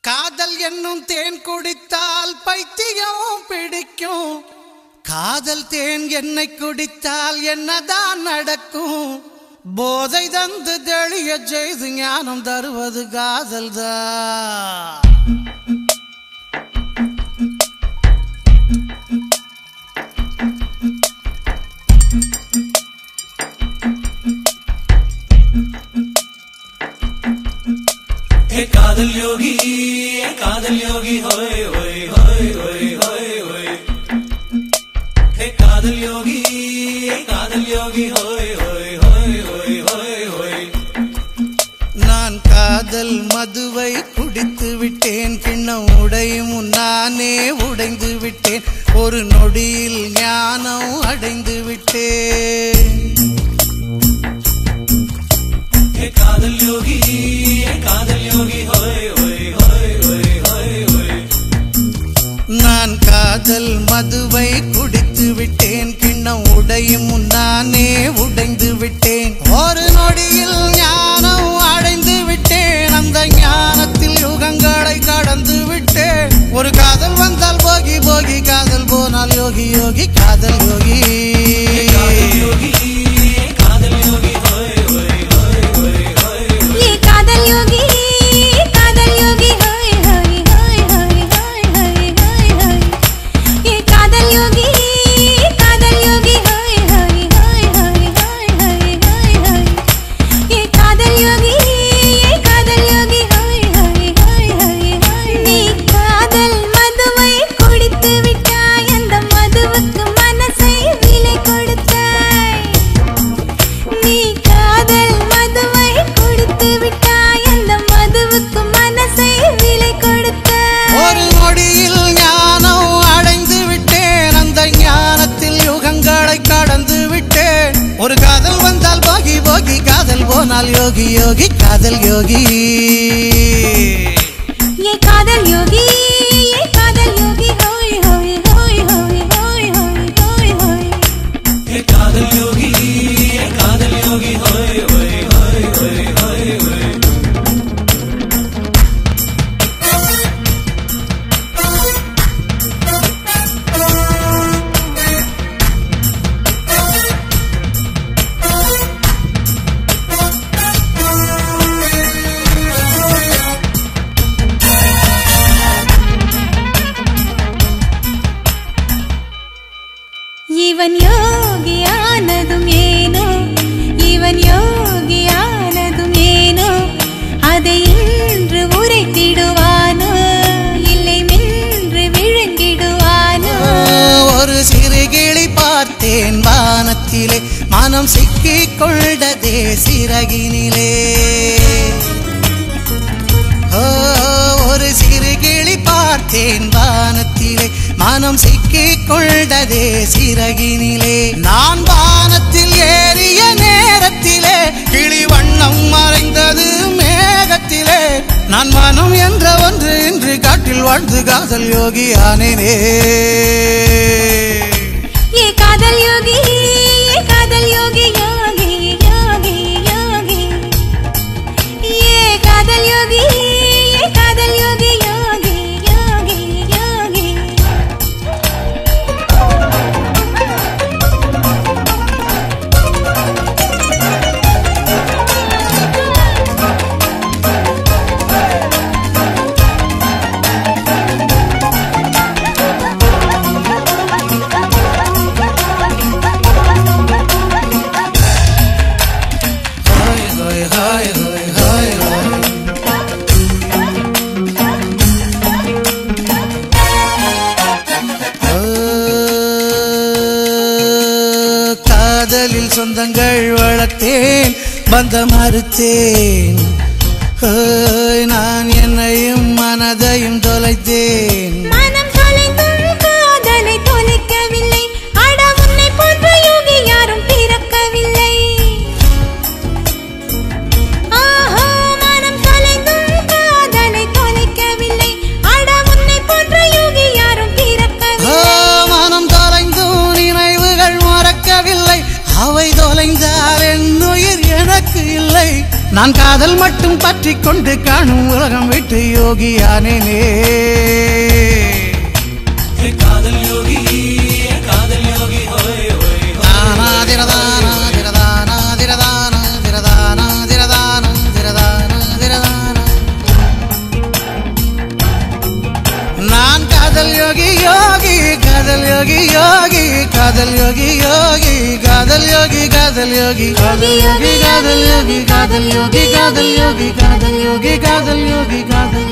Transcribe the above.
காதல் என்னும் தேன் குடித்தால் பைத்தியம் பிடிக்கும் காதல் தேன் என்னை குடித்தால் என்னதான் நடக்கும் போதை தந்து தெளிய செய்து ஞானம் தருவது காதல் தான் हे कादल योगी हे कादल योगी होय होय होय होय होय होय हे कादल योगी हे कादल योगी होय होय होय होय होय होय நான் காதல் மதுவை குடித்து விட்டேன் கிண்ணம் உடையும் நானே உடைந்து விட்டேன் ஒரு நொடியில் ஞானம் அடைந்து விட்டேன் हे कादल योगी हे कादल योगी होय होय होय होय होय होय நான் காதல் மதுவை குடித்து விட்டேன் கிண்ணம் உடையும் நானே உடைந்து விட்டேன் ஒரு நொடியில் ஞானம் அடைந்து விட்டேன் அந்த ஞானத்தில் யுகங்களை கடந்து விட்டேன் ஒரு காதல் வந்தால் போகி போகி காதல் போனால் யோகி யோகி காதல் யோகி कादल योगी हे कादल योगी होय होय होय होय होय ये कादल योगी कादल योगी हाय हाय हाय हाय हाय हाय हाय हाय ये कादल योगी कादल योगी हाय हाय हाय हाय हाय हाय हाय हाय ये कादल योगी ये कादल योगी हाय हाय हाय हाय हाय நீ காதல் மதுவை குடித்து விட்டாய் அந்த மதுவுக்கு மனசை விலை கொடுத்தாய் நீ காதல் மதுவை குடித்து விட்டாய் அந்த மதுவுக்கு மனசை விலை கொடுத்தாய் ஒரு நொடியில் ஞானம் அடைந்து விட்டேன் அந்த ஞானத்தில் யுகங்களை கடந்து விட்டேன் ஒரு காதல் வந்தால் போகி போகி காதல் போனால் யோகி யோகி காதல் யோகி ये कादल योगी ये कादल योगी होय होय होय होय होय होय होय होय हे कादल योगी हे कादल योगी होय होय होय होय होय होय இவன் யோகியானதும் ஏனோ இவன் யோகியானதும் ஏனோ அதை இன்று உரைத்திடுவானோ இல்லை மென்று விழுங்கிடுவானோ ஒரு சிறு கிளி பார்த்தேன் வானத்திலே மனம் சிக்கிக் கொண்டதே சிறகினிலே ஓ, ஒரு சிறு கிளி பார்த்தேன் வானத்திலே மனம் சிக்கிக் கொண்டதே சிறகினிலே நான் வானத்தில் ஏறிய நேரத்திலே கிளி வண்ணம் மறைந்தது மேகத்திலே நான் மனம் என்ற ஒன்று இன்று காட்டில் வாழ்ந்து காதல் யோகி ஆனேனே ये कादल योगी ये कादल योगी योगी योगी योगी ये कादल योगी ये कादल योगी योगी योगी योगी hi hi hi hi hi hi காதலில் சொந்தங்கள் வளர்த்தேன் பந்த மறுத்தேன் ஹோய், நான் என்னையும் மனதையும் தொலைத்தேன் மனம் தொலைந்தும் காதலை தொலைக்கவில்லை அட உன்னை போன்ற யோகி யாரும் பிறக்கவில்லை ஆஹா மனம் தொலைந்தும் காதலை தொலைக்கவில்லை அட உன்னை போன்ற யோகி யாரும் ஓ, பிறக்கவில்லை மனம் தொலைந்தும் நினைவுகள் மறக்கவில்லை அவை தொலைந்தால் என் உயிர் எனக்கு இல்லை நான் காதல் மட்டும் பற்றி கொண்டு காணும் உலகம் விட்டு யோகியானேனே हे कादल योगी हे कादल योगी होय होय होय தானா திரதானா திரதானா திரதானா திரதானா திரதானா திரதானா திரதானா நான் காதல் யோகி யோகி காதல் யோகி யோகி காதல் யோகி யோகி காதல் யோகி காதல் யோகி காதல் யோகி காதல் யோகி காதல் யோகி காதல் யோகி காதல் யோகி காதல் யோகி காதல்